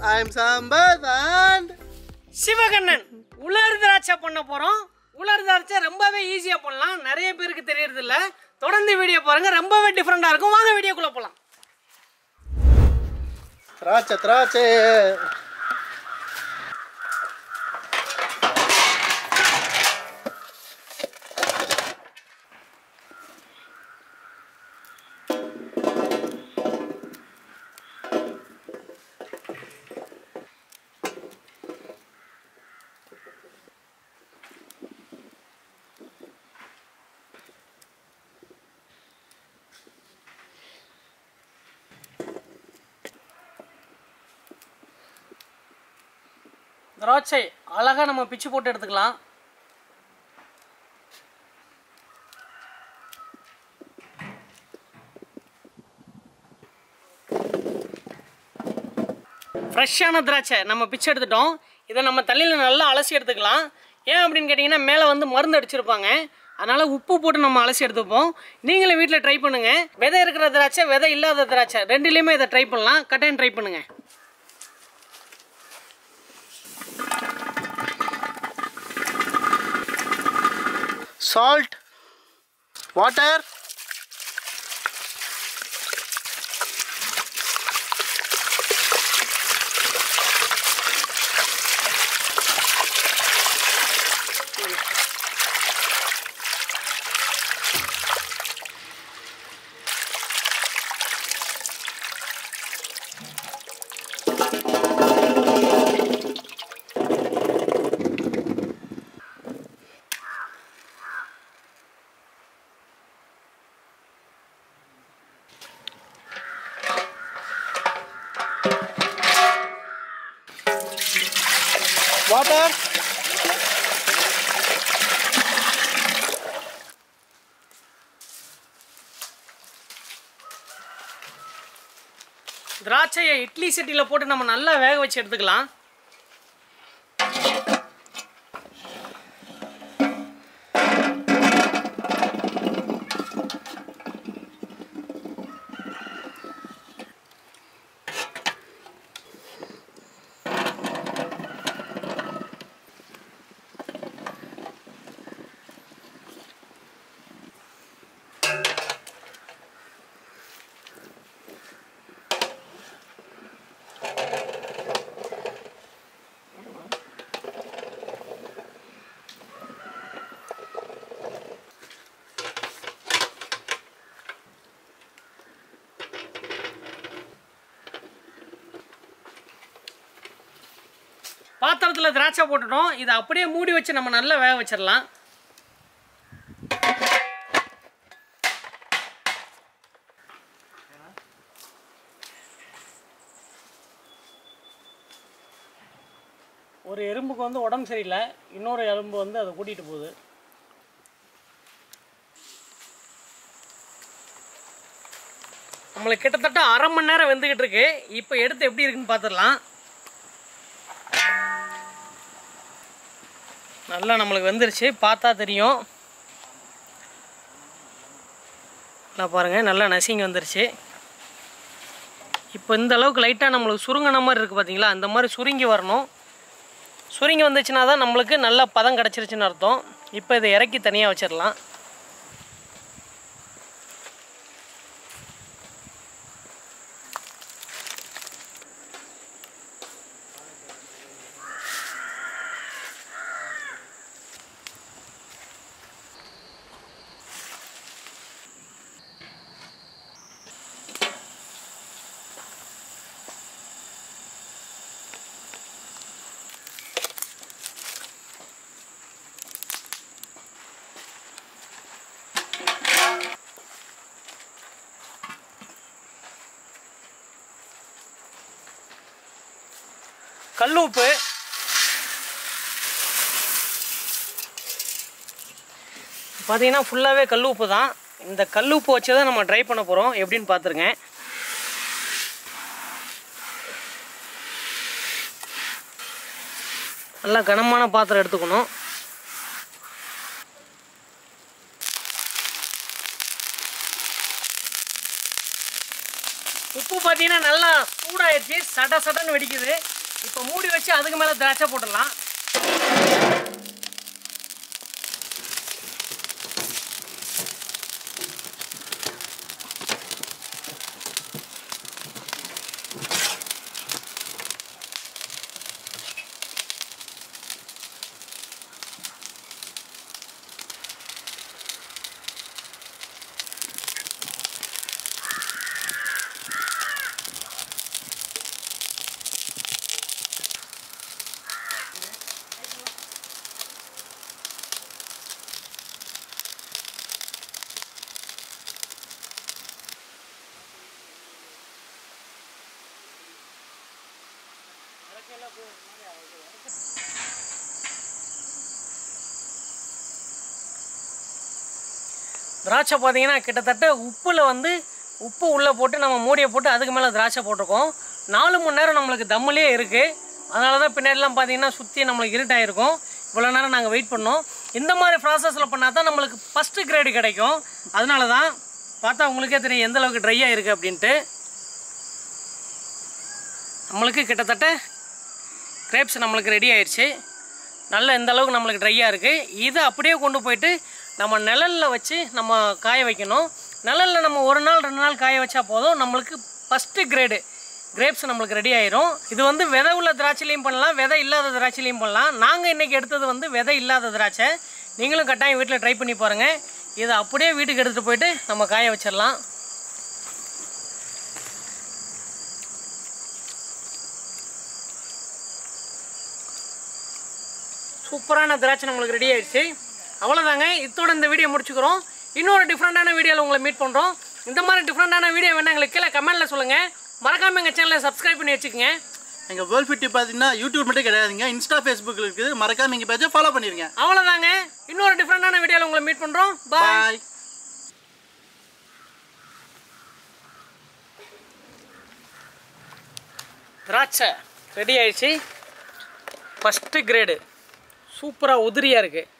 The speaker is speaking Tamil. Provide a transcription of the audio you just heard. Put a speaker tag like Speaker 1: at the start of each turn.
Speaker 1: I'm Sambad and
Speaker 2: சிவகண்ணன் உலர் திராட்சை பண்ண போகிறோம் உலர் திராட்சை ரொம்பவே ஈஸியாக பண்ணலாம் நிறைய பேருக்கு தெரியறது இல்ல தொடர்ந்து வீடியோ பாருங்க ரொம்பவே டிஃப்ரெண்டாக இருக்கும் வாங்க வீடியோக்குள்ளே போகலாம்
Speaker 1: திராட்சை திராட்சை
Speaker 2: திராட்சை அழகாக நம்ம பிச்சு போட்டு எடுத்துக்கலாம் ஃப்ரெஷ்ஷான திராட்சை நம்ம பிச்சு எடுத்துட்டோம் இதை நம்ம தண்ணியில் நல்லா அலசி எடுத்துக்கலாம் ஏன் அப்படின்னு கேட்டிங்கன்னா மேலே வந்து மருந்து அடிச்சிருப்பாங்க அதனால் உப்பு போட்டு நம்ம அலசி எடுத்துப்போம் நீங்களும் வீட்டில் ட்ரை பண்ணுங்கள் விதை இருக்கிற திராட்சை விதை இல்லாத திராட்சை ரெண்டுலேயுமே இதை ட்ரை பண்ணலாம் கட்டாயம் ட்ரை பண்ணுங்கள்
Speaker 1: salt water water
Speaker 2: திராட்சையை இட்லி சட்டியில் போட்டு நம்ம நல்லா வேக வச்சு எடுத்துக்கலாம் பாத்திரத்தில் திராட்சை போட்டுட்டோம் இதை அப்படியே மூடி வச்சு நம்ம நல்லா வேக வச்சிடலாம் ஒரு எறும்புக்கு வந்து உடம்பு சரியில்லை இன்னொரு எறும்பு வந்து அதை கூட்டிகிட்டு போகுது நம்மளுக்கு கிட்டத்தட்ட அரை மணி நேரம் வெந்துக்கிட்டு இருக்கு இப்போ எடுத்து எப்படி இருக்குன்னு பார்த்துடலாம் நல்லா நம்மளுக்கு வெந்துருச்சு பார்த்தா தெரியும் நல்லா பாருங்கள் நல்லா நசிங்கி வந்துருச்சு இப்போ இந்த அளவுக்கு லைட்டாக நம்மளுக்கு சுருங்கின மாதிரி இருக்குது பார்த்தீங்களா அந்த மாதிரி சுருங்கி வரணும் சுருங்கி வந்துச்சுன்னா தான் நம்மளுக்கு நல்ல பதம் கிடச்சிருச்சுன்னு அர்த்தம் இப்போ இதை இறக்கி தனியாக வச்சிடலாம் கல் உப்பு பார்த்தீங்கன்னா ஃபுல்லாகவே கல் உப்பு தான் இந்த கல் உப்பு வச்சு தான் நம்ம ட்ரை பண்ண போகிறோம் எப்படின்னு பார்த்துருங்க நல்லா கனமான பாத்திரம் எடுத்துக்கணும் உப்பு பார்த்தீங்கன்னா நல்லா சூடாயிடுச்சு சட சடன்னு வெடிக்குது இப்போ மூடி வச்சு அதுக்கு மேலே திராட்சை போட்டுடலாம் திராட்சை பார்த்தீங்கன்னா கிட்டத்தட்ட உப்பில் வந்து உப்பு உள்ளே போட்டு நம்ம மூடியை போட்டு அதுக்கு மேலே திராட்சை போட்டிருக்கோம் நாலு மணி நேரம் நம்மளுக்கு தம்முலேயே இருக்குது அதனால தான் பின்னாடிலாம் பார்த்தீங்கன்னா சுற்றி நம்மளுக்கு இருட்டாயிருக்கும் இவ்வளோ நேரம் நாங்கள் வெயிட் பண்ணோம் இந்த மாதிரி ப்ராசஸில் பண்ணால் தான் நம்மளுக்கு ஃபஸ்ட்டு கிரேடு கிடைக்கும் அதனால தான் பார்த்தா உங்களுக்கே தெரியும் எந்த அளவுக்கு ட்ரையாக இருக்குது அப்படின்ட்டு நம்மளுக்கு கிட்டத்தட்ட கிரேப்ஸ் நம்மளுக்கு ரெடி ஆயிடுச்சு நல்ல இந்த அளவுக்கு நம்மளுக்கு ட்ரையாக இருக்குது இதை அப்படியே கொண்டு போயிட்டு நம்ம நிழலில் வச்சு நம்ம காய வைக்கணும் நிழலில் நம்ம ஒரு நாள் ரெண்டு நாள் காய வச்சா போதும் நம்மளுக்கு ஃபஸ்ட்டு கிரேடு கிரேப்ஸ் நம்மளுக்கு ரெடி ஆயிரும் இது வந்து விதை உள்ள திராட்சையிலையும் பண்ணலாம் விதை இல்லாத திராட்சையிலையும் பண்ணலாம் நாங்கள் இன்றைக்கி எடுத்தது வந்து விதை இல்லாத திராட்சை நீங்களும் கட்டாயம் வீட்டில் ட்ரை பண்ணி பாருங்கள் இதை அப்படியே வீட்டுக்கு எடுத்துகிட்டு போயிட்டு நம்ம காய வச்சிடலாம் சூப்பரான திராட்சை நம்மளுக்கு ரெடி ஆயிடுச்சு அவ்வளோதாங்க இதோட இந்த வீடியோ முடிச்சுக்கிறோம் இன்னொரு டிஃப்ரெண்ட்டான வீடியோவில் உங்களை மீட் பண்ணுறோம் இந்த மாதிரி டிஃப்ரெண்ட்டான வீடியோ வேணா எங்களுக்கு கீழே கமெண்ட்டில் சொல்லுங்கள் மறக்காமல் எங்கள் சேனலை சப்ஸ்கிரைப் பண்ணி வச்சுக்கோங்க
Speaker 1: எங்கள் வேர்ல்ட் ஃபிஃப்டி பார்த்தீங்கன்னா யூடியூப் மட்டும் கிடையாதுங்க இன்ஸ்டா ஃபேஸ்புக்கில் இருக்குது மறக்காம எங்கள் பேஜை ஃபாலோ பண்ணிருங்க
Speaker 2: அவ்வளோதாங்க இன்னொரு டிஃப்ரெண்ட்டான வீடியோவில் உங்களை மீட் பண்ணுறோம் பாய்
Speaker 1: பாய்
Speaker 2: திராட்சை ரெடி ஆயிடுச்சு ஃபஸ்ட்டு கிரேடு சூப்பராக உதிரியாக இருக்குது